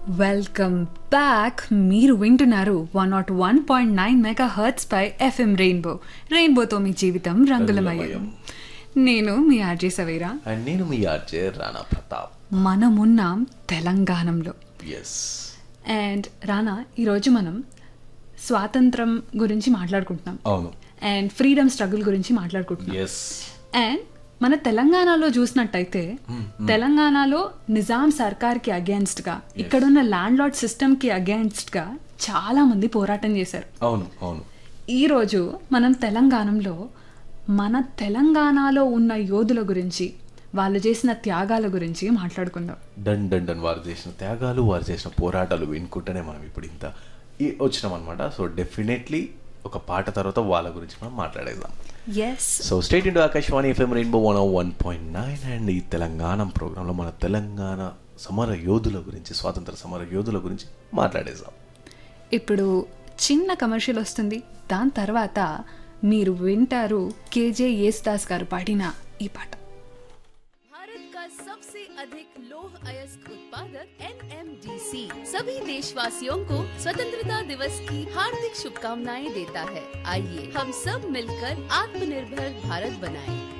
Welcome back మీరు వింటున్నారు one not one point nine mega hertz పై ఎఫ్ఎం రెయిన్బో రెయిన్బోతో మీ జీవితం రంగులమయం రంగులమయం. నేను మీ ఆర్జే సవేరా అండ్ నేను మీ ఆర్జే రాణా ప్రతాప్ మనమున్నాం తెలంగాణలో ఎస్ అండ్ రానా ఈరోజు మనం స్వాతంత్రం గురించి మాట్లాడుకుంటున్నాం అవును అండ్ ఫ్రీడమ్ స్ట్రగుల్ గురించి మాట్లాడుకుంటున్నాం ఎస్ అండ్ మన తెలంగాణలో చూసినట్టయితే తెలంగాణలో నిజాం సర్కార్కి అగేన్స్ట్ గా ఇక్కడున్న ల్యాండ్ లార్డ్ సిస్టమ్ కి అగేన్స్ట్ గా చాలా మంది పోరాటం చేశారు అవును అవును ఈ రోజు మనం తెలంగాణలో మన తెలంగాణలో ఉన్న యోధుల గురించి వాళ్ళు చేసిన త్యాగాల గురించి మాట్లాడుకుందాం డన్ డన్ డన్ వారు చేసిన త్యాగాలు వారు చేసిన పోరాటాలు వినుకుంటేనే మనం ఇప్పుడు ఇంత ఈ వచ్చినాం అనమాట సో డెఫినెట్లీ ఒక పాట తర్వాత వాళ్ళ గురించి మనం మాట్లాడేద్దాం yes so state into Akashvani FM Rainbow one one point nine and ఈ తెలంగాణ ప్రోగ్రాంలో మన తెలంగాణ సమర యోధుల గురించి స్వాతంత్ర సమర యోధుల గురించి మాట్లాడేద్దాం ఇప్పుడు చిన్న కమర్షియల్ వస్తుంది దాని తర్వాత మీరు వింటారు కేజే యేసుదాస్ గారు పాడిన ఈ పాట भारत का सबसे अधिक लौह अयस्क उत्पादक एनएमडीसी सभी देशवासियों को स्वतंत्रता दिवस की हार्दिक शुभकामनाएं देता है आइए हम सब मिलकर आत्मनिर्भर भारत बनाएं।